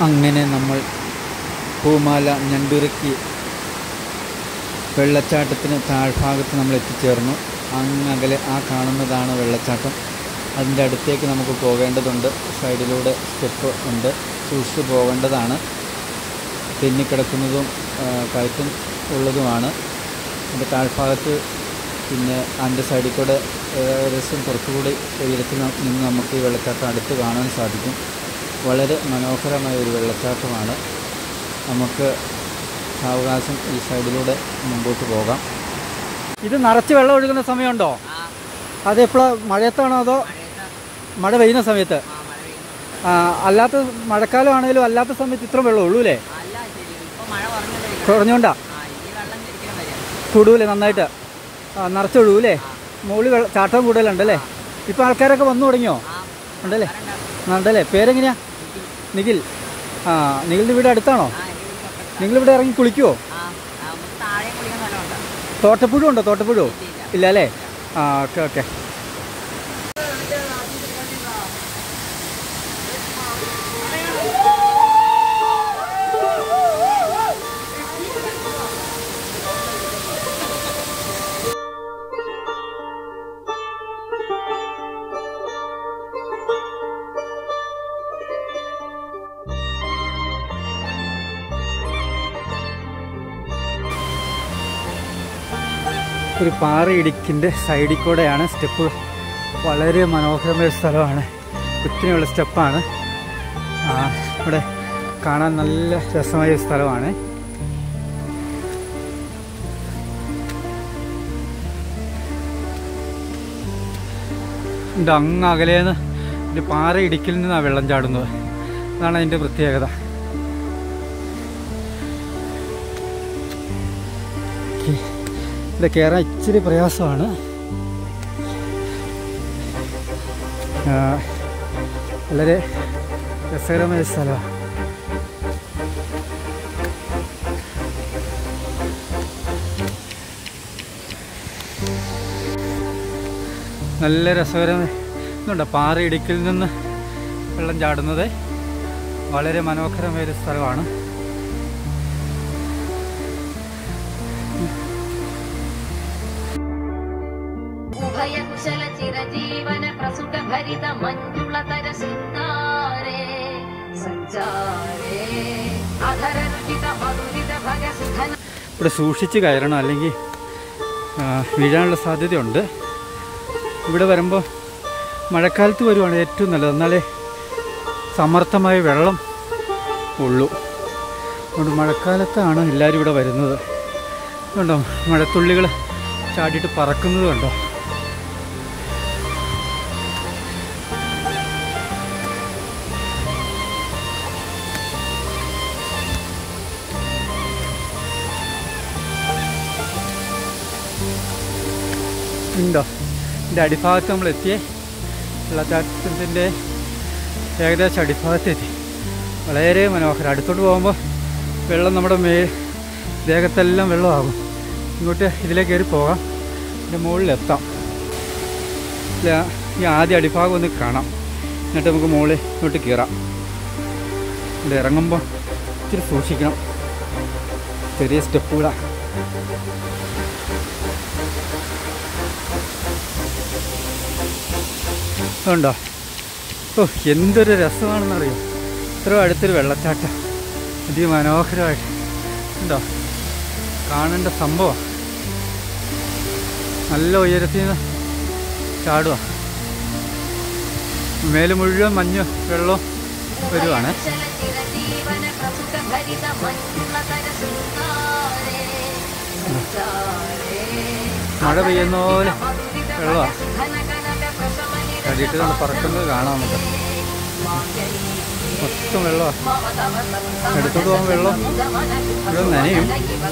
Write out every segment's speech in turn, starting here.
അങ്ങനെ നമ്മൾ പൂമാല ഞണ്ടുരക്കി വെള്ളച്ചാട്ടത്തിന് താഴ്ഭാഗത്ത് നമ്മൾ എത്തിച്ചേർന്നു അങ്ങകലെ ആ കാണുന്നതാണ് വെള്ളച്ചാട്ടം അതിൻ്റെ അടുത്തേക്ക് നമുക്ക് പോകേണ്ടതുണ്ട് സൈഡിലൂടെ സ്റ്റെപ്പ് ഉണ്ട് സൂക്ഷിച്ച് പോകേണ്ടതാണ് തെന്നിക്കിടക്കുന്നതും ആ, കയറ്റം ഉള്ളതുമാണ് അതിൻ്റെ താഴ്ഭാഗത്ത് പിന്നെ അതിൻ്റെ സൈഡിൽ കൂടെ ഏകദേശം കുറച്ചുകൂടി ഉയരത്തിൽ ന- നിന്ന് നമുക്ക് ഈ വെള്ളച്ചാട്ടം അടുത്ത് കാണാൻ സാധിക്കും വളരെ മനോഹരമായ ഒരു വെള്ളച്ചാട്ടമാണ് നമുക്ക് സാവകാശം ഈ സൈഡിലൂടെ മുമ്പോട്ട് പോകാം ഇത് നിറച്ച് വെള്ളം ഒഴുകുന്ന സമയമുണ്ടോ അത് എപ്പോഴാണ് മഴയത്താണോ അതോ മഴ പെയ്യുന്ന സമയത്ത് ആ, അല്ലാത്ത മഴക്കാലമാണെങ്കിലും അല്ലാത്ത സമയത്ത് ഇത്ര വെള്ളം ഉള്ളൂ അല്ലേ അല്ല ശരി ഇപ്പൊ മഴ കുറഞ്ഞല്ലേ കുറഞ്ഞുകൊണ്ടാ ആ ഇനി വെള്ളം ശരിക്കും വരും കൂടുതലേ നന്നായിട്ട് ആ നിറച്ചൊഴുകൂ അല്ലേ മുകളിൽ വെള്ള ചാട്ടം കൂടുതലുണ്ടല്ലേ ഇപ്പം ആൾക്കാരൊക്കെ വന്നു തുടങ്ങിയോ ആ ഉണ്ടല്ലേ ആ, ഉണ്ടല്ലേ പേരെങ്ങനെയാ നിഖിൽ ആ നിഖിലിൻ്റെ വീട് അടുത്താണോ ആ എന്റെ വീട് തൊട്ടടുത്താ. നിങ്ങളിവിടെ ഇറങ്ങി കുളിക്കുവോ ആ ആ, നമുക്ക് താഴെ കുളിക്കുന്ന സ്ഥലമുണ്ട് തോട്ടപ്പുഴ ഉണ്ടോ തോട്ടപ്പുഴ ഇല്ല അല്ലേ ആ ഓക്കെ ഓക്കെ ഒരു പാറയിടുക്കിൻ്റെ സൈഡിൽ കൂടെയാണ് സ്റ്റെപ്പ് വളരെ മനോഹരമായ ഒരു സ്ഥലമാണ് കുത്തിനെയുള്ള സ്റ്റെപ്പാണ് ആ, ഇവിടെ കാണാൻ നല്ല രസമായ ഒരു സ്ഥലമാണ് ഉണ്ട് അങ്ങ് അകലേന്ന് ഒരു പാറയിടുക്കിൽ നിന്നാണ് വെള്ളം ചാടുന്നത് അതാണ് അതിൻ്റെ പ്രത്യേകത ഓക്കേ. ഇവിടെ കയറാൻ ഇച്ചിരി പ്രയാസമാണ് ആ, വളരെ രസകരമായ സ്ഥലമാണ് നല്ല രസകരമായ ഇതുണ്ട് പാറയിടുക്കിൽ നിന്ന് വെള്ളം ചാടുന്നത് വളരെ മനോഹരമായ ഒരു സ്ഥലമാണ് ഉഭയകുശല ചിരജീവന പ്രസുത ഭരിത മഞ്ജുളതര സിന്ദാരേ സഞ്ചാരേ അധര രുചിത മധുരിത ഭഗസുധന ഇവിടെ സൂക്ഷിച്ച് കയറണം അല്ലെങ്കിൽ ആ, വീഴാനുള്ള സാധ്യതയുണ്ട് ഇവിടെ വരുമ്പോൾ മഴക്കാലത്ത് വരുവാണ് ഏറ്റവും നല്ലത് എന്നാലേ സമർത്ഥമായ വെള്ളം ഉള്ളൂ അതുകൊണ്ട് മഴക്കാലത്താണ് എല്ലാവരും ഇവിടെ വരുന്നത് കണ്ടോ മഴത്തുള്ളികൾ ചാടിയിട്ട് പറക്കുന്നത് കണ്ടോ ഉണ്ടോ ഇതിൻ്റെ അടിഭാഗത്ത് നമ്മൾ എത്തിയേ വെള്ളച്ചാട്ടത്തിൻ്റെ ഏകദേശം അടിഭാഗത്തെത്തി വളരെ മനോഹരം അടുത്തോട്ട് പോകുമ്പോൾ വെള്ളം നമ്മുടെ മേ ദേഹത്തെല്ലാം വെള്ളമാകും ഇങ്ങോട്ട് ഇതിലേക്ക് കയറി പോകാം ഇതിൻ്റെ മുകളിലെത്താം ഇല്ല ഈ ആദ്യ അടിഭാഗം ഒന്ന് കാണാം എന്നിട്ട് നമുക്ക് മുകളിൽ ഇങ്ങോട്ട് കയറാം ഇവിടെ ഇറങ്ങുമ്പോൾ ഇച്ചിരി സൂക്ഷിക്കണം ചെറിയ സ്റ്റെപ്പുകളാണ് ഉണ്ടോ ഓ എന്തൊരു രസമാണെന്നറിയോ ഇത്ര അടുത്തൊരു വെള്ളച്ചാട്ടം അതിമനോഹരമായിട്ട് ഉണ്ടോ കാണേണ്ട സംഭവം നല്ല ഉയരത്തിൽ നിന്ന് ചാടുക മേല് മുഴുവൻ മഞ്ഞ് വെള്ളവും വരുവാണ് ഉഭയകുശല ചിരജീവന പ്രസുത ഭരിത മഞ്ജുളതര സിന്ദാരേ സഞ്ചാരേ മഴ പെയ്യുന്ന പോലെ മധുരിത വെള്ളമാ ഭഗസുധന കനക പ്രശമനിത ചടിയിട്ട് കൊണ്ട് പറക്കുന്നത് കാണാം നമുക്ക് മൊത്തം വെള്ളമാണ് എടുത്തോട്ട് പോകാൻ വെള്ളം ഇവിടെ നനയും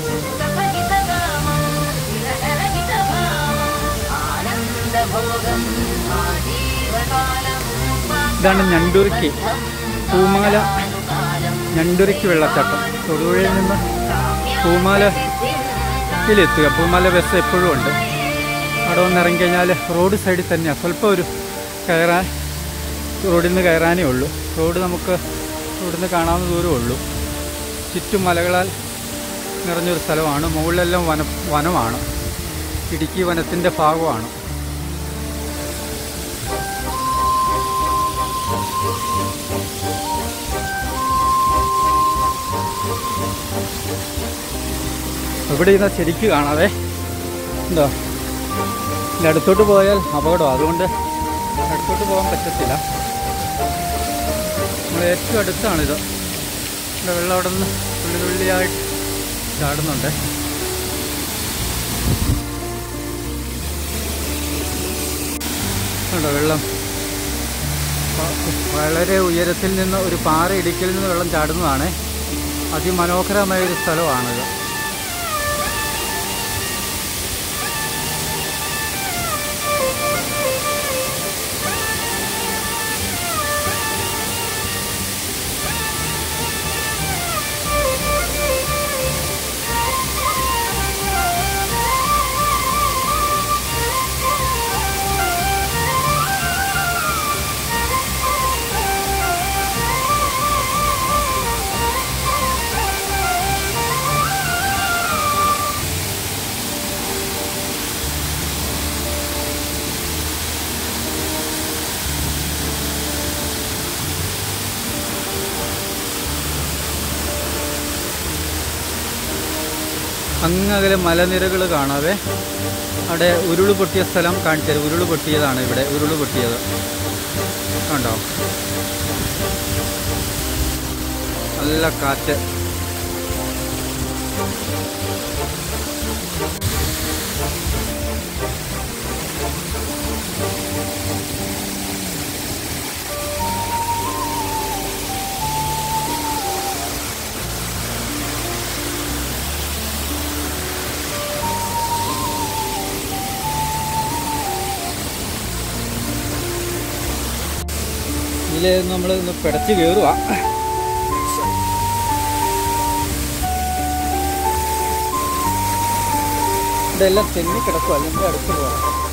ഇതാണ് ഞണ്ടൂരിക്ക് പൂമാല ഞണ്ടുരയ്ക്ക് വെള്ളച്ചാട്ടം തൊടുപുഴയിൽ നിന്ന് പൂമാലയിലെത്തുക പൂമാല ബസ് എപ്പോഴും ഉണ്ട് അവിടെ വന്ന് ഇറങ്ങിക്കഴിഞ്ഞാൽ റോഡ് സൈഡിൽ തന്നെയാണ് സ്വല്പം ഒരു കയറാൻ റോഡിൽ നിന്ന് കയറാനേ ഉള്ളൂ റോഡ് നമുക്ക് ഇവിടുന്ന് കാണാവുന്ന ദൂരമേ ഉള്ളൂ ചുറ്റും മലകളാൽ നിറഞ്ഞൊരു സ്ഥലമാണ് മുകളിലെല്ലാം വന വനമാണ് ഇടുക്കി വനത്തിൻ്റെ ഭാഗമാണ് ഇവിടെ ഇരുന്നാൽ ശരിക്ക് കാണാതെ എന്തോ ഇതിൻ്റെ അടുത്തോട്ട് പോയാൽ അപകടമാണ് അതുകൊണ്ട് അടുത്തോട്ട് പോകാൻ പറ്റത്തില്ല നമ്മൾ ഏറ്റവും അടുത്താണിത് ഇവിടെ വെള്ളം അവിടെ നിന്ന് തുള്ളി തുള്ളിയായിട്ട് ചാടുന്നുണ്ട് ഉണ്ടോ വെള്ളം വ- വളരെ ഉയരത്തിൽ നിന്ന് ഒരു പാറ ഇടുക്കിൽ നിന്ന് വെള്ളം ചാടുന്നതാണ് അതിമനോഹരമായ ഒരു സ്ഥലമാണിത് അങ്ങകലെ മലനിരകൾ കാണാവേ അവിടെ ഉരുള് പൊട്ടിയ സ്ഥലം കാണിച്ചത് ഉരുള് പൊട്ടിയതാണ് ഇവിടെ ഉരുള് പൊട്ടിയത് കണ്ടോ നല്ല കാറ്റ് ഇതിൽ നമ്മൾ ഒന്ന് പിടച്ച് കയറുക ഇവിടെ എല്ലാം തെന്നി കിടക്കുക അല്ലെങ്കിൽ അടുത്ത് പോകാം